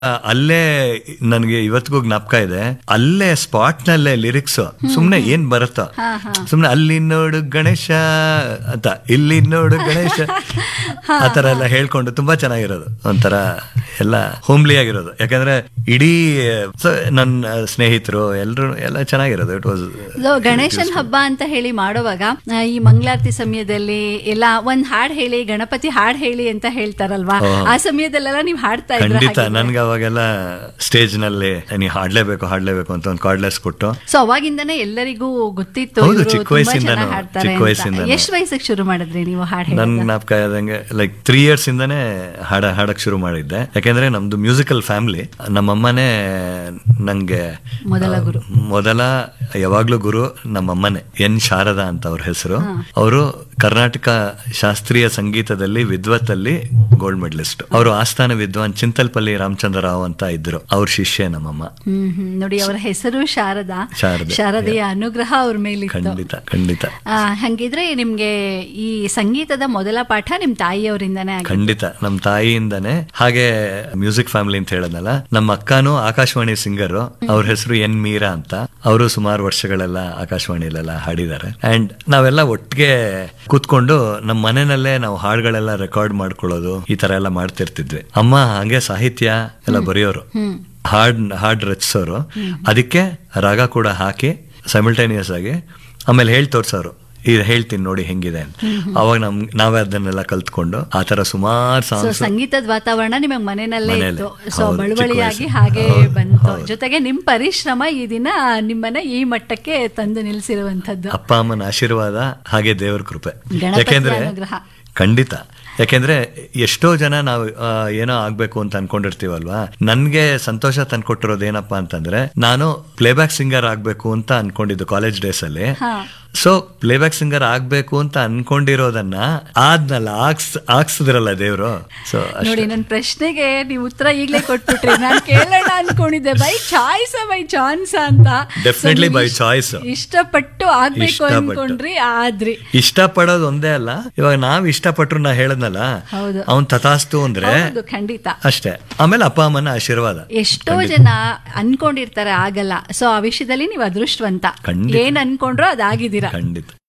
ಆ, ಅಲ್ಲೇ ನನ್ಗೆ ಇವತ್ತಿಗೂ ಜ್ಞಾಪಕ ಇದೆ ಅಲ್ಲೇ ಸ್ಪಾಟ್ ನಲ್ಲೇ ಲಿರಿಕ್ಸ್ ಸುಮ್ನೆ ಏನ್ ಬರುತ್ತೋ ಸುಮ್ನೆ ಅಲ್ಲಿ ನೋಡು ಗಣೇಶ ಅಂತ ಇಲ್ಲಿ ನೋಡು ಗಣೇಶ ಆತರ ಎಲ್ಲ ಹೇಳ್ಕೊಂಡು ತುಂಬಾ ಚೆನ್ನಾಗಿರೋದು ಒಂಥರ ಎಲ್ಲ ಹೋಮ್ಲಿ ಆಗಿರೋದು ಯಾಕಂದ್ರೆ ಇಡೀ ಸ- ನನ್ನ ಸ್ನೇಹಿತರು ಎಲ್ರು ಎಲ್ಲ ಚೆನ್ನಾಗಿರೋದು ಇಟ್ ವಾಸ್ So, ಗಣೇಶನ್ ಹಬ್ಬ ಅಂತ ಹೇಳಿ ಮಾಡುವಾಗ ಆ, ಈ ಮಂಗಳಾರತಿ ಸಮಯದಲ್ಲಿ ಎಲ್ಲ ಒಂದ್ ಹಾಡ್ ಹೇಳಿ ಗಣಪತಿ ಹಾಡ್ ಹೇಳಿ ಅಂತ ಹೇಳ್ತಾರಲ್ವಾ ಆ ಸಮಯದಲ್ಲೆಲ್ಲ ನೀವು ಹಾಡ್ತಾ ಇದ್ರ ಖಂಡಿತ ನನ್ಗೆ ಅವಾಗೆಲ್ಲ ಸ್ಟೇಜ್ ನಲ್ಲಿ ನೀ ಹಾಡ್ಲೇಬೇಕು ಹಾಡ್ಲೇಬೇಕು ಅಂತ ಒಂದು ಕಾರ್ಡ್ಲೆಸ್ ಕೊಟ್ಟು ಸೊ ಅವಾಗಿಂದನೇ ಎಲ್ಲರಿಗೂ ಗೊತ್ತಿತ್ತು ಹೌದು, ಇವ್ರು ಚಿಕ್ಕ ತುಂಬಾ ವಯಸ್ಸಿಂದನೂ, ಚೆನ್ನಾಗ್ ಹಾಡ್ತಾರೆ ಚಿಕ್ಕ ಅಂತ. ವಯಸ್ಸಿಂದನೂ. ಎಷ್ಟ್ ವಯಸ್ಸಿಗೆ ಶುರು ಮಾಡಿದ್ರಿ ನೀವು ಹಾಡ್ ನನ್ ಹೇಳೋದು ಜ್ಞಾಪಕ ಆದಂಗೆ ಲೈಕ್ ತ್ರೀ ಇಯರ್ಸ್ ಇಂದಾನೆ ಹಾಡ ಹಾಡಕ್ ಶುರು ಮಾಡಿದ್ದೆ ಯಾಕೆಂದ್ರೆ ನಮ್ದು ಮ್ಯೂಸಿಕಲ್ ಫ್ಯಾಮಿಲಿ ನಮ್ಮಮ್ಮನೇ ನಂಗೆ ಮೊದಲ ಆ, ಗುರು. ಮೊದಲ ಯಾವಾಗ್ಲೂ ಗುರು ನಮ್ಮಮ್ಮನೇ ಎನ್ ಶಾರದಾ ಅಂತ ಅವ್ರ ಹೆಸರು ಅವರು ಕರ್ನಾಟಕ ಶಾಸ್ತ್ರೀಯ ಸಂಗೀತದಲ್ಲಿ ವಿದ್ವತ್ತಲ್ಲಿ ಗೋಲ್ಡ್ ಮೆಡಲಿಸ್ಟ್ ಅವರು ಆಸ್ಥಾನ ವಿದ್ವಾನ್ ಚಿಂತಲ್ಪಲ್ಲಿ ರಾಮಚಂದ್ರ ರಾವ್ ಅಂತ ಇದ್ರು ಅವ್ರ ಶಿಷ್ಯ ನಮ್ಮಮ್ಮ ಹ್ಮ್ ಹ್ಮ್ ನೋಡಿ ಅವರ ಹೆಸರು ಶಾರದಾ ಶಾರದೆ. ಶಾರದೆಯ ಅನುಗ್ರಹ ಅವ್ರ ಮೇಲಿತ್ತು ಖಂಡಿತ ಖಂಡಿತ ಆ, ಹಂಗಿದ್ರೆ ನಿಮ್ಗೆ ಈ ಸಂಗೀತದ ಮೊದಲ ಪಾಠ ನಿಮ್ ತಾಯಿಯವರಿಂದನೇ ಆಗಿದೆ ಖಂಡಿತ ನಮ್ಮ ತಾಯಿಯಿಂದಾನೆ ಹಾಗೆ ಮ್ಯೂಸಿಕ್ ಫ್ಯಾಮಿಲಿ ಅಂತ ಹೇಳದ್ನಲ್ಲ ನಮ್ಮ ಅಕ್ಕನೂ ಆಕಾಶವಾಣಿ ಸಿಂಗರ್ ಅವ್ರ ಹೆಸರು ಎನ್ ಮೀರಾ ಅಂತ ಅವರು ಸುಮಾರು ವರ್ಷಗಳೆಲ್ಲ ಆಕಾಶವಾಣಿಲೆಲ್ಲ ಹಾಡಿದ್ದಾರೆ ಅಂಡ್ ನಾವೆಲ್ಲ ಒಟ್ಟಿಗೆ ಕೂತ್ಕೊಂಡು ನಮ್ಮ ಮನೆಯಲ್ಲೇ ನಾವು ಹಾಡುಗಳೆಲ್ಲ ರೆಕಾರ್ಡ್ ಮಾಡ್ಕೊಳ್ಳೋದು ಈ ತರ ಎಲ್ಲ ಮಾಡ್ತಿರ್ತಿದ್ವಿ ಅಮ್ಮ ಹಾಗೆ ಸಾಹಿತ್ಯ ಎಲ್ಲ ಬರೆಯೋರು ಹಾಡ್ ಹಾಡ್ ರಚಿಸೋರು ಅದಕ್ಕೆ ರಾಗ ಕೂಡ ಹಾಕಿ ಸೈಮಲ್ಟೇನಿಯಸ್ ಆಗಿ ಆಮೇಲೆ ಹೇಳಿ ತೋರ್ಸೋರು ಇದು ಹೇಳ್ತೀನಿ ನೋಡಿ ಹೆಂಗಿದೆ ಅಂತ ಅವಾಗ ನಮ್ ನಾವೇ ಅದನ್ನೆಲ್ಲ ಕಲ್ತ್ಕೊಂಡು ಆ ತರ ಸುಮಾರು ಸೊ ಸಾಂಗ್ಸ್ ಸಂಗೀತದ ವಾತಾವರಣ ನಿಮಗೆ ಮನೆಯಲ್ಲೇ ಮನೇಲೆ. ಇತ್ತು ಸೊ ಹೌದು, ಬಳುವಳಿಯಾಗಿ ಚಿಕ್ಕ ಹಾಗೆ ವಯಸ್ಸು. ಹೌದು, ಬಂತು ಹೌದು. ಜೊತೆಗೆ ನಿಮ್ ಪರಿಶ್ರಮ ಈ ದಿನ ನಿಮ್ಮನ್ನ ಈ ಮಟ್ಟಕ್ಕೆ ತಂದು ನಿಲ್ಸಿರುವಂತದ್ದು ಅಪ್ಪ ಅಮ್ಮನ ಆಶೀರ್ವಾದ ಹಾಗೆ ದೇವ್ರ ಕೃಪೆ ಗಣಪತಿಯ ಯಾಕೆಂದ್ರೆ ಅನುಗ್ರಹ. ಖಂಡಿತ ಯಾಕೆಂದ್ರೆ ಎಷ್ಟೋ ಜನ ನಾವು ಆ, ಏನೋ ಆಗ್ಬೇಕು ಅಂತ ಅನ್ಕೊಂಡಿರ್ತೀವಲ್ವಾ ನನ್ಗೆ ಸಂತೋಷ ತಂದ್ಕೊಟ್ಟಿರೋದು ಏನಪ್ಪಾ ಅಂತಂದ್ರೆ ನಾನು ಪ್ಲೇಬ್ಯಾಕ್ ಸಿಂಗರ್ ಆಗ್ಬೇಕು ಅಂತ ಅನ್ಕೊಂಡಿದ್ದು ಕಾಲೇಜ್ ಡೇಸ್ ಅಲ್ಲಿ ಹಾ. ಸೊ ಪ್ಲೇಬ್ಯಾಕ್ ಸಿಂಗರ್ ಆಗ್ಬೇಕು ಅಂತ ಅನ್ಕೊಂಡಿರೋದನ್ನ ಆದ್ನಲ್ಲ ಆಗ್ಸ್ ಆಗ್ಸಿದ್ರಲ್ಲ ದೇವ್ರು ಸೊ ನೋಡಿ ನನ್ನ ಪ್ರಶ್ನೆಗೆ ನೀವು ಉತ್ತರ ಈಗಲೇ ಕೊಟ್ಬಿಟ್ರಿ ನಾನು ಕೇಳೋಣ ಅನ್ಕೊಂಡಿದ್ದೆ ಬೈ ಚಾಯ್ಸ್ ಬೈ ಚಾನ್ಸ್ ಅಂತ Definitely So, by ನೀವು choice. ಇಷ್ಟಪಟ್ಟು ಆಗ್ಬೇಕು ಇಷ್ಟಪಟ್ಟು. ಅನ್ಕೊಂಡ್ರಿ ಆದ್ರಿ ಇಷ್ಟಪಡೋದು ಒಂದೇ ಅಲ್ಲ ಇವಾಗ ನಾವ್ ಇಷ್ಟಪಟ್ರು ನಾ ಹೇಳದ್ನಲ್ಲ ಹೌದು. ಅವ್ನ್ ತಥಾಸ್ತು ಅಂದ್ರೆ ಹೌದು ಖಂಡಿತ ಅಷ್ಟೇ ಆಮೇಲೆ ಅಪ್ಪ ಅಮ್ಮನ ಆಶೀರ್ವಾದ ಎಷ್ಟೋ ಜನ ಅನ್ಕೊಂಡಿರ್ತಾರೆ ಆಗಲ್ಲ ಸೊ ಆ ವಿಷಯದಲ್ಲಿ ನೀವು ಅದೃಷ್ಟವಂತ ಖಂಡಿತ. ಏನ್ ಅನ್ಕೊಂಡ್ರೋ ಅದಾಗಿದ್ದೀರಾ ಖಂಡಿತ